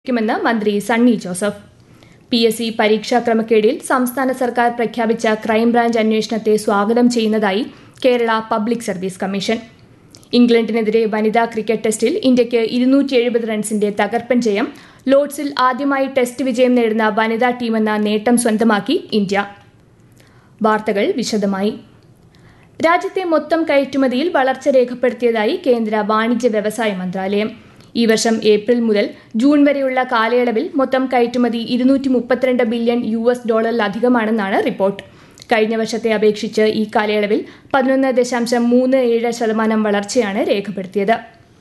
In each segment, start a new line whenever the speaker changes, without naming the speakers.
ക്കുമെന്ന് മന്ത്രി Sunny Joseph P S C പരീക്ഷാ ക്രമക്കേടിൽ സംസ്ഥാന സർക്കാർ പ്രഖ്യാപിച്ച ക്രൈംബ്രാഞ്ച് അന്വേഷണത്തെ സ്വാഗതം ചെയ്യുന്നതായി കേരള പബ്ലിക് സർവീസ് കമ്മീഷൻ ഇംഗ്ലണ്ടിനെതിരെ വനിതാ ക്രിക്കറ്റ് ടെസ്റ്റിൽ ഇന്ത്യയ്ക്ക് ഇരുന്നൂറ്റി എഴുപത് റൺസിന്റെ തകർപ്പൻ ജയം ലോർഡ്സിൽ ആദ്യമായി ടെസ്റ്റ് വിജയം നേടുന്ന വനിതാ ടീമെന്ന നേട്ടം സ്വന്തമാക്കി ഇന്ത്യ വാർത്തകൾ വിശദമായി രാജ്യത്തെ മൊത്തം കയറ്റുമതിയിൽ വളർച്ച രേഖപ്പെടുത്തിയതായി കേന്ദ്ര വാണിജ്യ വ്യവസായ മന്ത്രാലയം ഈ വർഷം ഏപ്രിൽ മുതൽ ജൂൺ വരെയുള്ള കാലയളവിൽ മൊത്തം കയറ്റുമതി ഇരുന്നൂറ്റി മുപ്പത്തിരണ്ട് ബില്യൺ യു എസ് ഡോളറിലധികമാണെന്നാണ് റിപ്പോർട്ട് കഴിഞ്ഞ വർഷത്തെ അപേക്ഷിച്ച് ഈ കാലയളവിൽ പതിനൊന്ന് ദശാംശം മൂന്ന് ഏഴ് ശതമാനം വളർച്ചയാണ് രേഖപ്പെടുത്തിയത്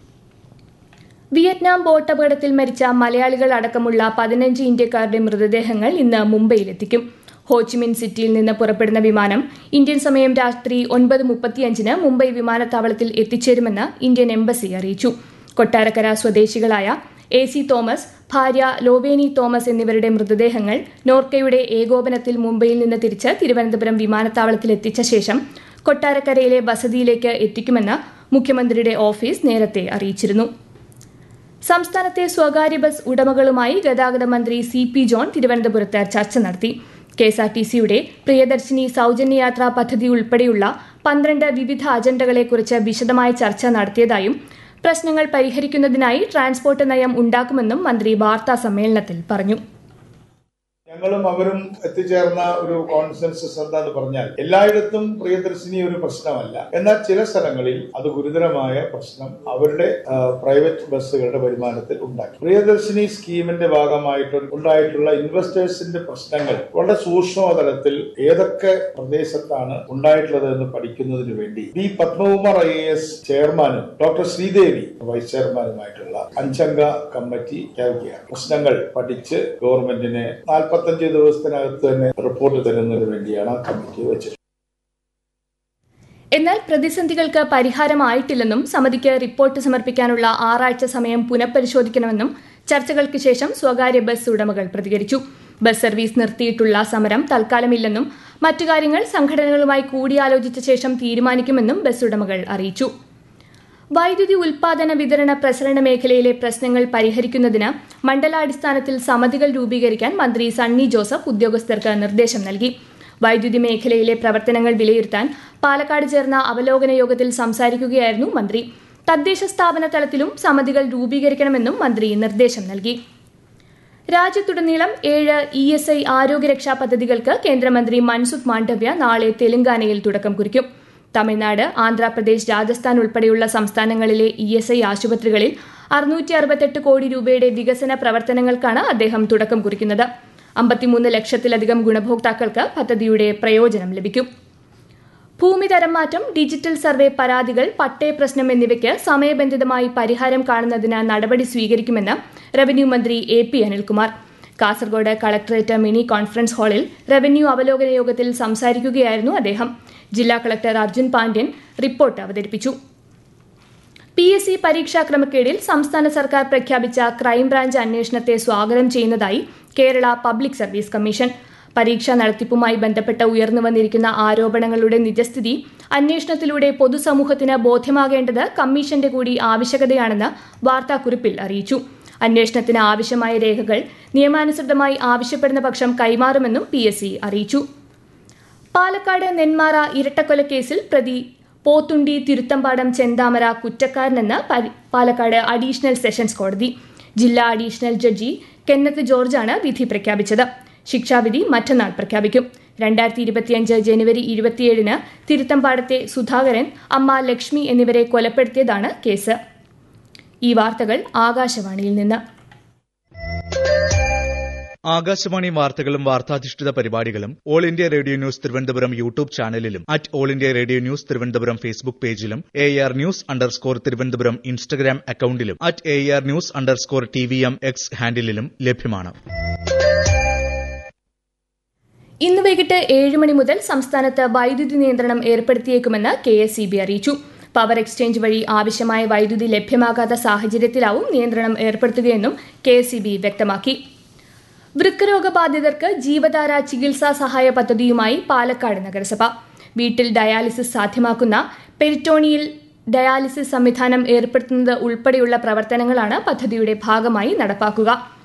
വിയറ്റ്നാം ബോട്ട് അപകടത്തിൽ മരിച്ച മലയാളികൾ അടക്കമുള്ള പതിനഞ്ച് ഇന്ത്യക്കാരുടെ മൃതദേഹങ്ങൾ ഇന്ന് മുംബൈയിലെത്തിക്കും ഹോച്ചിമിൻ സിറ്റിയിൽ നിന്ന് പുറപ്പെടുന്ന വിമാനം ഇന്ത്യൻ സമയം രാത്രി ഒൻപത് മുപ്പത്തിയഞ്ചിന് മുംബൈ വിമാനത്താവളത്തിൽ എത്തിച്ചേരുമെന്ന് ഇന്ത്യൻ എംബസി അറിയിച്ചു കൊട്ടാരക്കര സ്വദേശികളായ എ സി തോമസ് ഭാര്യ ലോവേനി തോമസ് എന്നിവരുടെ മൃതദേഹങ്ങൾ നോർക്കയുടെ ഏകോപനത്തിൽ മുംബൈയിൽ നിന്ന് തിരിച്ച് തിരുവനന്തപുരം വിമാനത്താവളത്തിൽ എത്തിച്ച ശേഷം കൊട്ടാരക്കരയിലെ വസതിയിലേക്ക് എത്തിക്കുമെന്ന് മുഖ്യമന്ത്രിയുടെ ഓഫീസ് നേരത്തെ അറിയിച്ചിരുന്നു സംസ്ഥാനത്തെ സ്വകാര്യ ബസ് ഉടമകളുമായി ഗതാഗത മന്ത്രി സി പി ജോൺ തിരുവനന്തപുരത്ത് ചർച്ച നടത്തി കെ എസ് ആർ ടി സിയുടെ പ്രിയദർശിനി സൗജന്യ യാത്രാ പദ്ധതി ഉൾപ്പെടെയുള്ള പന്ത്രണ്ട് വിവിധ അജണ്ടകളെക്കുറിച്ച് വിശദമായ ചർച്ച നടത്തിയതായും പ്രശ്നങ്ങൾ പരിഹരിക്കുന്നതിനായി ട്രാൻസ്പോർട്ട് നയം ഉണ്ടാക്കുമെന്നും മന്ത്രി വാർത്താ സമ്മേളനത്തിൽ പറഞ്ഞു
ഞങ്ങളും അവരും എത്തിച്ചേർന്ന ഒരു കോൺസെൻസസ് എന്താന്ന് പറഞ്ഞാൽ എല്ലായിടത്തും പ്രിയദർശിനി ഒരു പ്രശ്നമല്ല എന്നാൽ ചില സ്ഥലങ്ങളിൽ അത് ഗുരുതരമായ പ്രശ്നം അവരുടെ ആ, പ്രൈവറ്റ് ബസ്സുകളുടെ വരുമാനത്തിൽ ഉണ്ടാക്കി പ്രിയദർശിനി സ്കീമിന്റെ ഭാഗമായിട്ട് ഉണ്ടായിട്ടുള്ള ഇൻവെസ്റ്റേഴ്സിന്റെ പ്രശ്നങ്ങൾ വളരെ സൂക്ഷ്മതലത്തിൽ ഏതൊക്കെ പ്രദേശത്താണ് ഉണ്ടായിട്ടുള്ളത് എന്ന് പഠിക്കുന്നതിന് വേണ്ടി B Padmakumar I A S ചെയർമാനും ഡോക്ടർ ശ്രീദേവി വൈസ് ചെയർമാനുമായിട്ടുള്ള അഞ്ചംഗ കമ്മിറ്റി ചേർക്കുകയാണ് പ്രശ്നങ്ങൾ പഠിച്ച് ഗവൺമെന്റിനെ നാൽപ്പത്തഞ്ച് ദിവസത്തിനകത്ത് തന്നെ റിപ്പോർട്ട് തരുന്നതിന് വേണ്ടിയാണ് ആ കമ്മിറ്റി വെച്ചത്
എന്നാൽ പ്രതിസന്ധികൾക്ക് പരിഹാരമായിട്ടില്ലെന്നും സമിതിക്ക് റിപ്പോർട്ട് സമർപ്പിക്കാനുള്ള ആറാഴ്ച സമയം പുനഃപരിശോധിക്കണമെന്നും ചർച്ചകൾക്ക് ശേഷം സ്വകാര്യ ബസ് ഉടമകൾ പ്രതികരിച്ചു ബസ് സർവീസ് നിർത്തിയിട്ടുള്ള സമരം തൽക്കാലമില്ലെന്നും മറ്റു കാര്യങ്ങൾ സംഘടനകളുമായി കൂടിയാലോചിച്ച ശേഷം തീരുമാനിക്കുമെന്നും ബസ് ഉടമകൾ അറിയിച്ചു വൈദ്യുതി ഉൽപാദന വിതരണ പ്രസരണ മേഖലയിലെ പ്രശ്നങ്ങൾ പരിഹരിക്കുന്നതിന് മണ്ഡലാടിസ്ഥാനത്തിൽ സമിതികൾ രൂപീകരിക്കാൻ മന്ത്രി സണ്ണി ജോസഫ് ഉദ്യോഗസ്ഥർക്ക് നിർദ്ദേശം നൽകി വൈദ്യുതി മേഖലയിലെ പ്രവർത്തനങ്ങൾ വിലയിരുത്താൻ പാലക്കാട് ചേർന്ന അവലോകന യോഗത്തിൽ സംസാരിക്കുകയായിരുന്നു മന്ത്രി തദ്ദേശ സ്ഥാപന തലത്തിലും സമിതികൾ രൂപീകരിക്കണമെന്നും മന്ത്രി നിർദ്ദേശം നൽകി രാജ്യത്തുടനീളം ഏഴ് ഇ എസ് ഐ ആരോഗ്യരക്ഷാ പദ്ധതികൾക്ക് കേന്ദ്രമന്ത്രി മൻസുഖ് മാണ്ഡവ്യ നാളെ തെലങ്കാനയിൽ തുടക്കം കുറിക്കും തമിഴ്നാട് ആന്ധ്രാപ്രദേശ് രാജസ്ഥാൻ ഉൾപ്പെടെയുള്ള സംസ്ഥാനങ്ങളിലെ ഇ എസ് ഐ ആശുപത്രികളിൽ അറുന്നൂറ്റി അറുപത്തെട്ട് കോടി രൂപയുടെ വികസന പ്രവർത്തനങ്ങൾക്കാണ് അദ്ദേഹം തുടക്കം കുറിക്കുന്നത് അമ്പത്തിമൂന്ന് ലക്ഷത്തിലധികം ഗുണഭോക്താക്കൾക്ക് പദ്ധതിയുടെ പ്രയോജനം ലഭിക്കും ഭൂമി തരംമാറ്റം ഡിജിറ്റൽ സർവേ പരാതികൾ പട്ടയ പ്രശ്നം എന്നിവയ്ക്ക് സമയബന്ധിതമായി പരിഹാരം കാണുന്നതിന് നടപടി സ്വീകരിക്കുമെന്ന് റവന്യൂ മന്ത്രി A P Anilkumar Kasaragod collectorate mini conference ഹാളിൽ റവന്യൂ അവലോകന യോഗത്തിൽ സംസാരിക്കുകയായിരുന്നു അദ്ദേഹം ജില്ലാ കളക്ടർ അർജുൻ പാണ്ഡ്യൻ റിപ്പോർട്ട് അവതരിപ്പിച്ചു പി എസ് സി പരീക്ഷാ ക്രമക്കേടിൽ സംസ്ഥാന സർക്കാർ പ്രഖ്യാപിച്ച ക്രൈംബ്രാഞ്ച് അന്വേഷണത്തെ സ്വാഗതം ചെയ്യുന്നതായി കേരള പബ്ലിക് സർവീസ് കമ്മീഷൻ പരീക്ഷാ നടത്തിപ്പുമായി ബന്ധപ്പെട്ട് ഉയർന്നു വന്നിരിക്കുന്ന ആരോപണങ്ങളുടെ നിജസ്ഥിതി അന്വേഷണത്തിലൂടെ പൊതുസമൂഹത്തിന് ബോധ്യമാകേണ്ടത് കമ്മീഷന്റെ കൂടി ആവശ്യകതയാണെന്ന് വാർത്താക്കുറിപ്പിൽ അറിയിച്ചു അന്വേഷണത്തിന് ആവശ്യമായ രേഖകൾ നിയമാനുസൃതമായി ആവശ്യപ്പെടുന്ന പക്ഷം കൈമാറുമെന്നും പി അറിയിച്ചു പാലക്കാട് നെന്മാറ ഇരട്ടക്കൊലക്കേസിൽ പ്രതി പോത്തുണ്ടി തിരുത്തമ്പാടം ചെന്താമര കുറ്റക്കാരനെന്ന് പരി- പാലക്കാട് അഡീഷണൽ സെഷൻസ് കോടതി ജില്ലാ അഡീഷണൽ ജഡ്ജി കെന്നത്ത് ജോർജാണ് വിധി പ്രഖ്യാപിച്ചത് ശിക്ഷാവിധി മറ്റന്നാൾ പ്രഖ്യാപിക്കും രണ്ടായിരത്തി ഇരുപത്തിയഞ്ച് ജനുവരി ഇരുപത്തിയേഴിന് തിരുത്തമ്പാടത്തെ സുധാകരൻ അമ്മ ലക്ഷ്മി എന്നിവരെ കൊലപ്പെടുത്തിയതാണ് കേസ് ഈ വാർത്തകൾ ആകാശവാണിയിൽ നിന്ന്
ആകാശവാണി വാർത്തകളും വാർത്താധിഷ്ഠിത പരിപാടികളും all India radio news Thiruvananthapuram YouTube ചാനലിലും at all India radio news Thiruvananthapuram Facebook പേജിലും A R news underscore Thiruvananthapuram Instagram അക്കൌണ്ടിലും at A R news underscore T V M X ഹാൻഡിലും ലഭ്യമാണ്
ഇന്ന് വൈകിട്ട് ഏഴ് മണി മുതൽ സംസ്ഥാനത്ത് വൈദ്യുതി നിയന്ത്രണം ഏർപ്പെടുത്തിയേക്കുമെന്ന് കെ എസ് അറിയിച്ചു പവർ എക്സ്ചേഞ്ച് വഴി ആവശ്യമായ വൈദ്യുതി ലഭ്യമാകാത്ത സാഹചര്യത്തിലാവും നിയന്ത്രണം ഏർപ്പെടുത്തുകയെന്നും കെ എസ് വ്യക്തമാക്കി വൃക്കരോഗബാധിതർക്ക് ജീവധാര ചികിത്സാ സഹായ പദ്ധതിയുമായി പാലക്കാട് നഗരസഭ വീട്ടിൽ ഡയാലിസിസ് സാധ്യമാക്കുന്ന പെരിറ്റോണിയിൽ ഡയാലിസിസ് സംവിധാനം ഏർപ്പെടുത്തുന്നത് ഉൾപ്പെടെയുള്ള പ്രവർത്തനങ്ങളാണ് പദ്ധതിയുടെ ഭാഗമായി നടപ്പാക്കുക